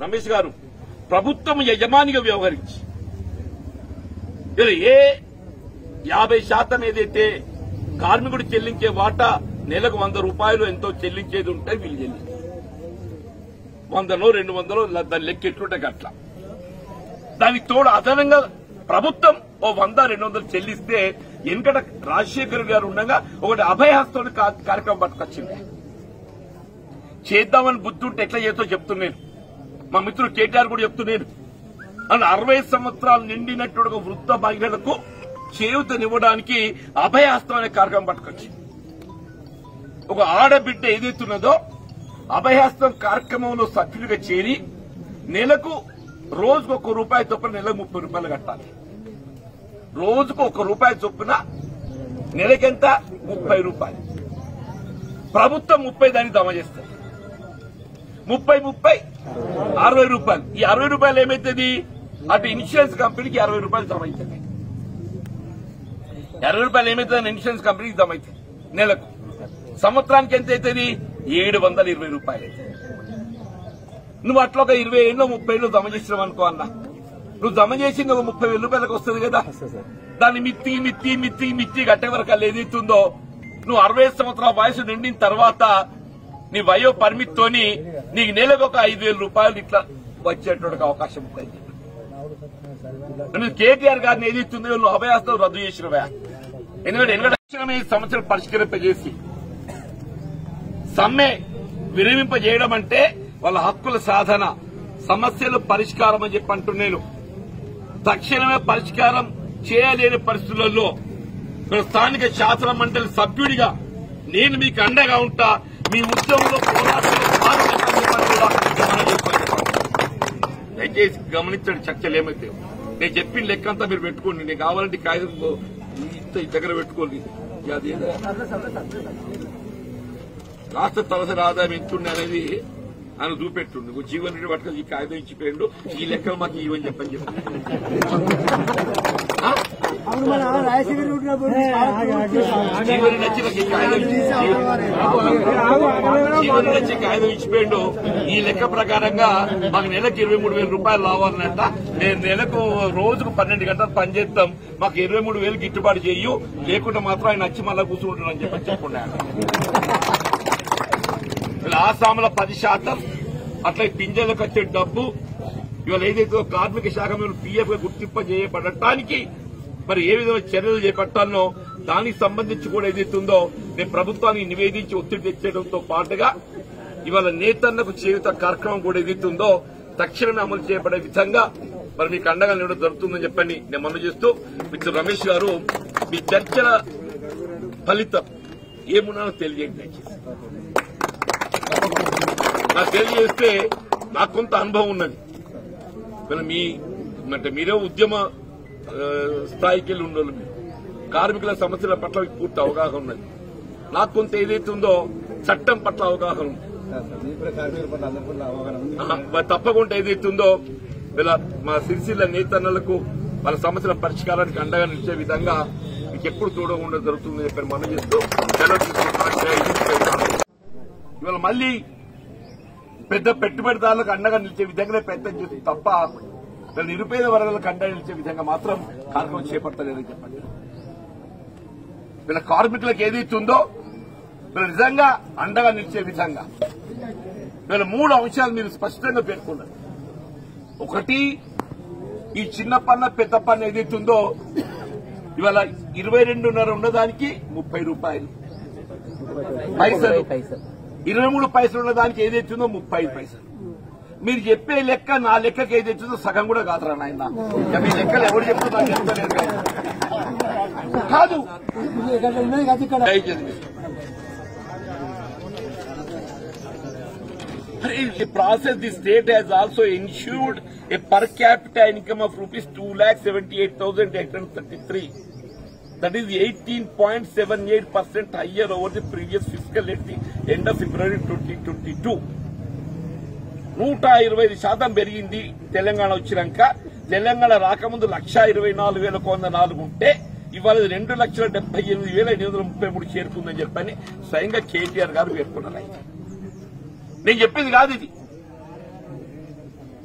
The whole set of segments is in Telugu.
రమేష్ గారు ప్రభుత్వం యజమానిగా వ్యవహరించి ఇలా ఏ యాభై శాతం ఏదైతే కార్మికుడు చెల్లించే వాటా నెలకు వంద రూపాయలు ఎంతో చెల్లించేది ఉంటే వీళ్ళు చెల్లించారు వందలో రెండు వందలో ల- దాని లెక్క ఎట్లుంటే అట్లా దానికి తోడు అదనంగా ప్రభుత్వం ఓ వంద రెండు వందలు చెల్లిస్తే వెనకట రాజశేఖర్ గారు ఉండగా ఒకటి అభయహస్తో కార్యక్రమం పట్టుకొచ్చింది చేద్దామని బుద్ధి ఉంటే ఎట్లా చేస్తో చెప్తున్నాను మా మిత్రుడు కేటీఆర్ కూడా చెప్తున్నాను అని అరవై సంవత్సరాలు నిండినట్టు ఒక వృద్ధ మహిళలకు చేయూతనివ్వడానికి అభయహస్తం అనే కార్యక్రమం పట్టుకొచ్చింది ఒక ఆడబిడ్డ ఏదైతున్నదో అభయహస్తం కార్యక్రమంలో సభ్యులుగా చేరి నెలకు రోజుకు ఒక రూపాయి చొప్పున నెలకు ముప్పై రూపాయలు కట్టాలి రోజుకు ఒక రూపాయి చొప్పున నెలకెంత ముప్పై రూపాయలు ప్రభుత్వం ముప్పై దాన్ని జమ చేస్తుంది ముప్పై ముప్పై అరవై రూపాయలు ఈ అరవై రూపాయలు ఏమైతుంది అటు ఇన్సూరెన్స్ కంపెనీకి అరవై రూపాయలు జమ అవుతుంది అరవై రూపాయలు ఏమైతుంది ఇన్సూరెన్స్ కంపెనీకి జమ అవుతుంది నెలకు సంవత్సరానికి ఎంత అవుతుంది ఏడు వందల ఇరవై రూపాయలు అవుతుంది. నువ్వు అట్లా ఒక ఇరవై ఏళ్ళు ముప్పై ఏళ్ళు జమ చేసినావు అనుకో అన్న నువ్వు జమ చేసింది ఒక ముప్పై వేల రూపాయలకు వస్తుంది కదా దాన్ని మిత్తి మిత్తి మిత్తి మిత్తి కట్టే వరకు అది ఏదైతుందో నువ్వు అరవై సంవత్సరాల వయసు నిండిన తర్వాత నీ వయో పరిమితి తోని నీకు నెలకు ఒక ఐదు వేల రూపాయలు ఇట్లా వచ్చేటువంటి అవకాశం ఉంటుంది నువ్వు కేటీఆర్ గారిని ఏదైతుందో నువ్వు అభయాస్తం రద్దు చేసినవా ఎందుకంటే ఎందుకంటే తక్షణమే ఈ సమస్యలు పరిష్కరింపజేసి సమ్మె విరమింపజేయడం అంటే వాళ్ళ హక్కుల సాధన సమస్యలు పరిష్కారం అని చెప్పి అంటున్నాను తక్షణమే పరిష్కారం చేయలేని పరిస్థితులలో ఇక్కడ స్థానిక శాసన మండలి సభ్యుడిగా నేను మీకు అండగా ఉంటా మీ ఉద్యమంలో పోరాటంలో పాల్గొంటానని చెప్పని కూడా మనం చెప్పాలి. దయచేసి గమనించండి చర్చలు ఏమైతే నేను చెప్పిన లెక్క అంతా మీరు పెట్టుకోండి నేను కావాలంటే ఈ కాగితం ఇంత ఈ దగ్గర పెట్టుకోండి ఇక అది ఏదో రాష్ట్ర తలసరి ఆదాయం ఎంతుండే అనేది ఆయన చూపెట్టుండు ఇంకో జీవన్ రెడ్డి పట్టుకొని ఈ కాగితం ఇచ్చిపోయిండు ఈ లెక్కలు మాకు ఇవని చెప్పని చెప్పి ఆ? అవును మన రాజశేఖర్ ఉన్నప్పుడు జీవన్ రెడ్డి వచ్చి నాకు ఈ కాగితం ఇచ్చి- జీవన్ రెడ్డి వచ్చి కాగితం ఇచ్చిపోయిండు ఈ లెక్క ప్రకారంగా మాకు నెలకు ఇరవై మూడు వేల రూపాయలు రావాలనంట నేను నెలకు రోజుకు పన్నెండు గంటలు పనిచేస్తాం మాకు ఇరవై మూడు వేలు గిట్టుబాటు చేయు లేకుంటే మాత్రం ఆయన వచ్చి మళ్ళా కూర్చుంటున్నాను చెప్పని చెప్పుకున్నాను ఇలా ఆసాముల పది శాతం అట్లా ఈ పింఛన్లకు వచ్చే డబ్బు ఇవాళ ఏదైతే కార్మిక శాఖ మీద పీఎఫ్ గుర్తింప చేయబడటానికి మరి ఏ విధమైన చర్యలు చేపట్టాలనో దానికి సంబంధించి కూడా ఏదైతే ఉందో నేను ప్రభుత్వానికి నివేదించి ఒత్తిడి తెచ్చేయడంతో పాటుగా ఇవాళ నేతన్నకు చేయుత కార్యక్రమం కూడా ఏదైతే ఉందో తక్షణమే అమలు చేయబడే విధంగా మరి మీకు అండగా నిలవడం జరుగుతుందని చెప్పని నేను మనవి చేస్తూ మిత్రుడు రమేష్ గారు మీ చర్చల ఫలితం ఏమున్నానో తెలియజేయండి దయచేసి నాకు తెలియజేస్తే నాకు కొంత అనుభవం ఉన్నది మరి మీ అంటే మీరే ఉద్యమ ఆ, స్థాయికి వెళ్ళి ఉండోళ్ళు మీరు కార్మికుల సమస్యల పట్ల మీకు పూర్తి అవగాహన ఉన్నది నాకు కొంత ఏదైతే ఉందో చట్టం పట్ల అవగాహన ఉంది ఆహా, మరి తప్పకుండా ఏదైతే ఉందో ఇలా మా సిరిసిల్ల నేతన్నలకు వాళ్ళ సమస్యల పరిష్కారానికి అండగా నిలిచే విధంగా మీకు ఎప్పుడు తోడు ఉండడం జరుగుతుందని చెప్పి మనం చేస్తూ సెలవు తీసుకుంటున్నాను. జై హింద్, జై భారత్. ఇవాళ మళ్ళీ పెద్ద పెట్టుబడిదారులకు అండగా నిలిచే విధంగానే ప్రయత్నం చేస్తుంది తప్ప వీళ్ళ నిరుపేద వర్గాలకు అండగా నిలిచే విధంగా మాత్రం కార్యక్రమం చేపట్టలేదని చెప్పండి వీళ్ళ కార్మికులకు ఏదైతే ఉందో వీళ్ళు నిజంగా అండగా నిలిచే విధంగా వీళ్ళ మూడు అంశాలు మీరు స్పష్టంగా పేర్కొన్నారు ఒకటి ఈ చిన్న పన్న పెద్ద పన్ను ఏదైతే ఉందో ఇవాళ ఇరవై రెండున్నర ఉన్నదానికి ముప్పై రూపాయలు పైసలు ఇరవై మూడు పైసలు ఉన్న దానికి ఏదైతే ఉందో ముప్పై ఐదు పైసలు మీరు చెప్పే లెక్క నా లెక్కకి ఏదైతే ఉందో సగం కూడా కాదురా నాయన ఇక మీ లెక్కలు ఎవరు చెప్తున్నా నాకు చెప్తలేరు కదా. కాదు ఇక్కడ ఉన్నది కదా ఇక్కడ దయచేసి In the process, the state has also ensured a per capita income of rupees two lakh seventy-eight thousand eight hundred thirty-three. That is 18.78 percent higher over the previous fiscal at the end of February 2022. నూట ఇరవై ఐదు శాతం పెరిగింది తెలంగాణ వచ్చినాక తెలంగాణ రాకముందు లక్ష ఇరవై నాలుగు వేల వంద నాలుగు ఉంటే ఇవాళ ఇది రెండు లక్షల డెబ్బై ఎనిమిది వేల ఎనిమిది వందల ముప్పై మూడు చేరుకుందని చెప్పని స్వయంగా కేటీఆర్ గారు పేర్కొన్నారు ఆయన. నేను చెప్పింది కాదు ఇది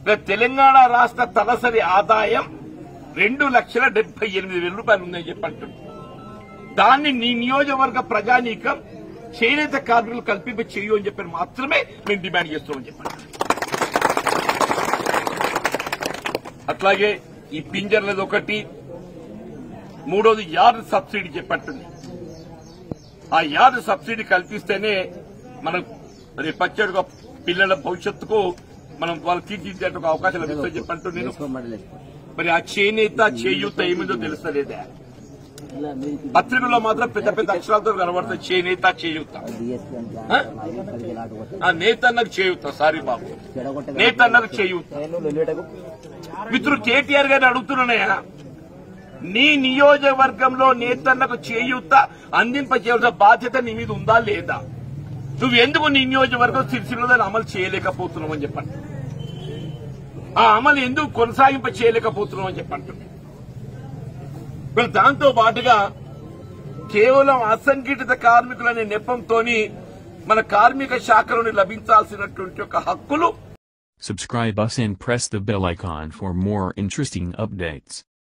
ఇక తెలంగాణ రాష్ట్ర తలసరి ఆదాయం రెండు లక్షల డెబ్బై ఎనిమిది వేల రూపాయలు ఉందని చెప్పి అంటున్నారు దాన్ని నీ నియోజకవర్గ ప్రజానీకం చేనేత కార్మికులు కల్పింప చేయు అని చెప్పి మాత్రమే మేము డిమాండ్ చేస్తామని చెప్పండి అట్లాగే ఈ పింజర్లది ఒకటి మూడోది యార్డ్ సబ్సిడీ చెప్పంటుంది ఆ యార్డ్ సబ్సిడీ కల్పిస్తేనే మనం రేపు వచ్చేడుగా పిల్లల భవిష్యత్తుకు మనం వాళ్ళు తీర్చిదిద్దేట ఒక అవకాశం లభిస్తుంది చెప్పంటూ నేను మరి ఆ చేనేత చేయూత ఏమిందో తెలుస్తలేదా పత్రికల్లో మాత్రం పెద్ద పెద్ద అక్షరాలతో కనబడుతుంది చేనేత చేయూత ఆ? ఆ నేతన్నకు చేయూత సారీ బాబు నేతన్నకు చేయూత మిత్రుడు కేటీఆర్ గారిని అడుగుతున్నానయ్యా నీ నియోజకవర్గంలో నేతన్నకు చేయూత అందింప చేయవలసిన బాధ్యత నీ మీద ఉందా లేదా నువ్వెందుకు నీ నియోజకవర్గం సిరిసిల్లో దాన్ని అమలు చేయలేకపోతున్నావు అని చెప్పండి ఆ అమలు ఎందుకు కొనసాగింప చేయలేకపోతున్నావు అని చెప్పండి మరి దాంతో పాటుగా కేవలం అసంఘటిత కార్మికులనే నెపంతోని మన కార్మిక శాఖ నుండి లభించాల్సినటువంటి ఒక హక్కులు Subscribe us and press the bell icon for more interesting updates.